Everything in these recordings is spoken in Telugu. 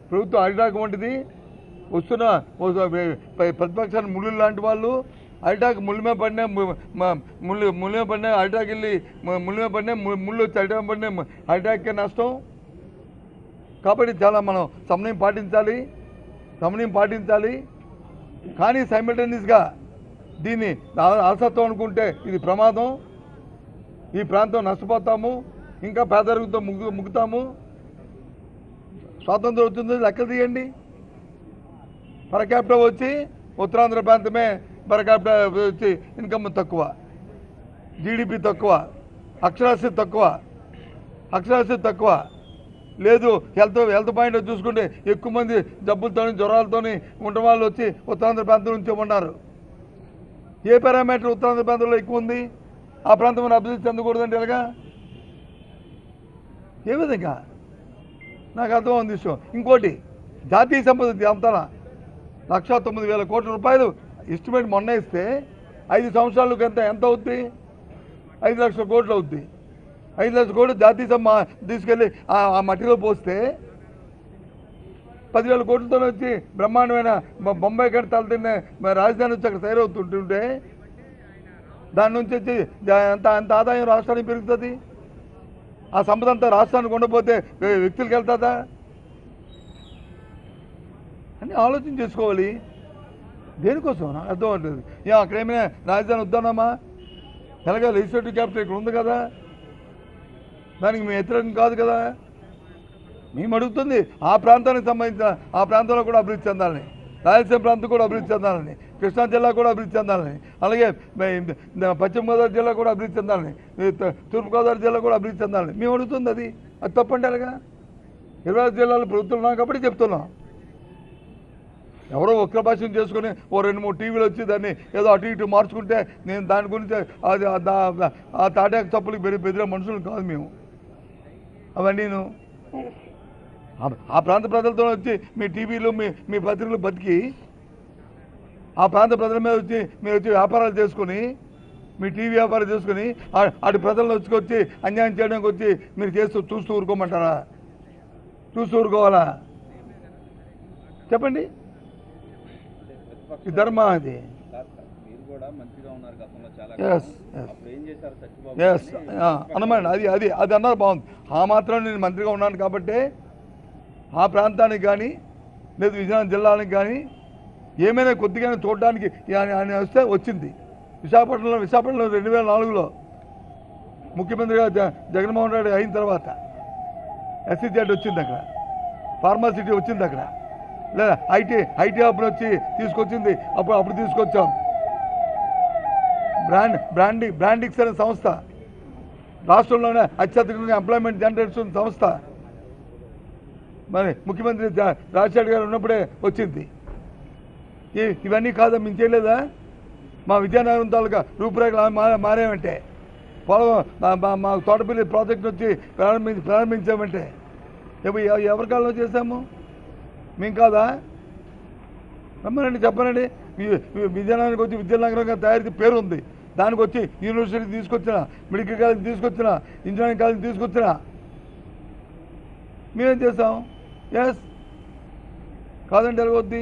ప్రభుత్వం అరిటాక్ వంటిది వస్తున్న ఓ- ప- ప్రతిపక్షాన్ని ముళ్ళు లాంటి వాళ్ళు అరిటాక్ ముళ్ళు మీద పడిన ము- మ- ముళ్ళు ముళ్ళు మీద పడిన అరిటాక్ వెళ్ళి ము- ముళ్ళు మీద పడిన ము- ముళ్ళు వచ్చి అరిటాక్ పడిన అరిటాక్కే నష్టం కాబట్టి చాలా మనం సమన్వయం పాటించాలి సమన్వయం పాటించాలి కానీ సైమిల్టేనియస్గా దీన్ని ఆ- అలసత్వం అనుకుంటే ఇది ప్రమాదం ఈ ప్రాంతం నష్టపోతాము ఇంకా పేదరికంతో ముగ్గు ముగ్గుతాము స్వాతంత్రం వచ్చింది లెక్కలు తీయండి పర్ క్యాపిటల్ వచ్చి ఉత్తరాంధ్ర ప్రాంతమే పర్ క్యాపిటల్ వచ్చి ఇన్కమ్ తక్కువ జీడిపి తక్కువ అక్షరాస్యత తక్కువ అక్షరాస్యత తక్కువ లేదు హెల్త్ హెల్త్ పాయింట్ చూసుకుంటే ఎక్కువ మంది జబ్బులతోని జ్వరాలతోని ఉండ వాళ్ళు వచ్చి ఉత్తరాంధ్ర ప్రాంతం నుంచి ఉన్నారు ఏ పారామీటర్ ఉత్తరాంధ్ర ప్రాంతంలో ఎక్కువ ఉంది ఆ ప్రాంతం అభివృద్ధి చెందకూడదంటే ఎలాగా ఏ విధంగా నాకు అర్థం ఉంది విషయం ఇంకోటి జాతీయ సంపద అంతా లక్ష తొమ్మిది వేల కోట్ల రూపాయలు ఎస్టిమేట్ మొన్న ఇస్తే ఐదు సంవత్సరాలకు ఎంత ఎంత అవుద్ది ఐదు లక్షల కోట్లు అవుద్ది ఐదు లక్షల కోట్లు జాతీయ సమ్మ తీసుకెళ్ళి ఆ ఆ మట్టిలో పోస్తే పదివేల కోట్లతో వచ్చి బ్రహ్మాండమైన బొ- బొంబాయి కట్టి తలతిన్న మరి రాజధాని వచ్చి అక్కడ తయారవుతుంటుంటే దాని నుంచి వచ్చి దా- ఎంత ఎంత ఆదాయం రాష్ట్రానికి పెరుగుతుంది ఆ సంపద అంతా రాష్ట్రానికి ఉండకపోతే వే- వ్యక్తులకు వెళ్తుందా అని ఆలోచన చేసుకోవాలి దేనికోసం నాకు అర్థం అవుతుంది ఏ అక్కడేమైనా రాజధాని వద్దానమ్మా ఎలాగ లెజిస్లేటివ్ క్యాపిటల్ ఇక్కడ ఉంది కదా దానికి మేము వ్యతిరేకం కాదు కదా మేము అడుగుతుంది ఆ ప్రాంతానికి సంబంధించిన ఆ ప్రాంతంలో కూడా అభివృద్ధి చెందాలని రాయలసీమ ప్రాంతం కూడా అభివృద్ధి చెందాలని కృష్ణా జిల్లా కూడా అభివృద్ధి చెందాలని అలాగే మే- పశ్చిమ గోదావరి జిల్లా కూడా అభివృద్ధి చెందాలని ఈ త- తూర్పుగోదావరి జిల్లా కూడా అభివృద్ధి చెందాలని మేము అడుగుతుంది అది అది తప్పండి అలాగా ఇరవై ఐదు జిల్లాలు ప్రభుత్వం ఉన్నాం కాబట్టి చెప్తున్నాం ఎవరో ఒక్క భాషను చేసుకుని ఓ రెండు మూడు టీవీలు వచ్చి దాన్ని ఏదో అటు ఇటు మార్చుకుంటే నేను దాని గురించి అది ఆ దా- ఆ తాటాకు తప్పులకు బెదిరి బెదిరే మనుషులు కాదు మేము అవన్నీ ఆ ప్రాంత ప్రజలతో వచ్చి మీ టీవీలు మీ మీ పత్రికలు బతికి ఆ ప్రాంత ప్రజల మీద వచ్చి మీరు వచ్చి వ్యాపారాలు చేసుకుని మీ టీవీ వ్యాపారం చేసుకుని ఆ- అటు ప్రజలను వచ్చి అన్యాయం చేయడానికి వచ్చి మీరు చేస్తూ చూస్తూ ఊరుకోమంటారా చూస్తూ ఊరుకోవాలా చెప్పండి ఈ ధర్మ అది మీరు కూడా మంచిగా ఉన్నారు గతంలో చాలా Yes, కాలం. yes. అప్పుడు ఏం చేశారు సత్యబాబు ఎస్ అని అనమాట అది అది అది అన్నారు బాగుంది ఆ మాత్రం నేను మంత్రిగా ఉన్నాను కాబట్టి ఆ ప్రాంతానికి కానీ లేదు విజయనగరం జిల్లానికి కానీ ఏమైనా కొద్దిగా చూడడానికి ఆయన ఆయన వస్తే వచ్చింది విశాఖపట్నంలో విశాఖపట్నంలో రెండు వేల నాలుగులో ముఖ్యమంత్రిగా జ- జగన్మోహన్ రెడ్డి అయిన తర్వాత ఎస్సీజెడ్ వచ్చింది అక్కడ ఫార్మాసిటీ వచ్చింది అక్కడ లేదా ఐటీ ఐటీ అప్పుడు వచ్చి తీసుకొచ్చింది అప్పుడు అప్పుడు తీసుకొచ్చాం బ్రాండ్ బ్రాండింగ్ బ్రాండింగ్స్ అనే సంస్థ రాష్ట్రంలోనే అత్యధికంగా ఎంప్లాయ్మెంట్ జనరేట్ చేస్తున్న సంస్థ మరి ముఖ్యమంత్రి జా- రాజశేఖర్ గారు ఉన్నప్పుడే వచ్చింది ఈ- ఇవన్నీ కాదా మేము చేయలేదా మా విజయనగరం తాలూకా రూపురేఖలు మా- మారేమంటే పొలం మా- మా మా తోటపల్లి ప్రాజెక్ట్ వచ్చి ప్రారంభించి ప్రారంభించామంటే ఎవ- ఎవ- ఎవరి కాలంలో చేశాము మేము కాదా రమ్మనండి చెప్పనండి వి- వి- విజయనగరానికి వచ్చి విద్యానగరంగా తయారీ పేరు ఉంది దానికి వచ్చి యూనివర్సిటీ తీసుకొచ్చిన మెడికల్ కాలేజ్ తీసుకొచ్చిన ఇంజనీరింగ్ కాలేజ్ తీసుకొచ్చిన మేమేం చేస్తాం ఎస్ కాదండి ఎలాగొద్ది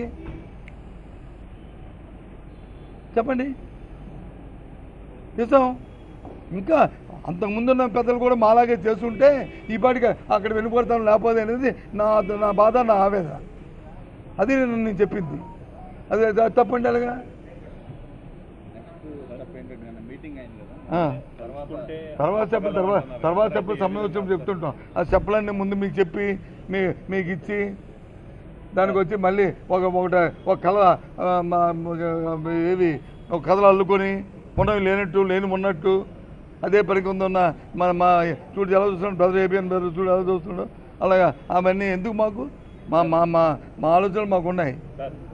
చెప్పండి చేస్తాం ఇంకా అంతకుముందున్న పెద్దలు కూడా మాలాగే చేస్తుంటే ఈ పాటికి అక్కడ వెళ్ళిపోతాం లేకపోతే అనేది నా నా బాధ నా ఆవేదన అది నేను నేను చెప్పింది అది అది తప్పండి అలాగా నెక్స్ట్ స్టెప్ ఏంటంటే నిన్న మీటింగ్ అయింది కదా ఆ. తర్వాత తర్వాత చెప్పిన తర్వాత తర్వాత చెప్పిన సమయం వచ్చినప్పుడు చెప్తుంటాం ఆ చెప్పలన్నీ ముందు మీకు చెప్పి మీ మీకు ఇచ్చి దానికి వచ్చి మళ్ళీ ఒక ఒకట ఒక కళ ఆ, మా- మా- ఏవి ఒక కథలు అల్లుకొని ఉన్నవి లేనట్టు లేని ఉన్నట్టు అదే పనికి ఉందన్న మన మా చూడు ఎలా చూస్తున్నాడు బ్రదర్ ఏబిఎన్ బ్రదర్ చూడు ఎలా చూస్తున్నాడు అలాగా అవన్నీ ఎందుకు మాకు మా మా మా మా ఆలోచనలు మాకు ఉన్నాయి సార్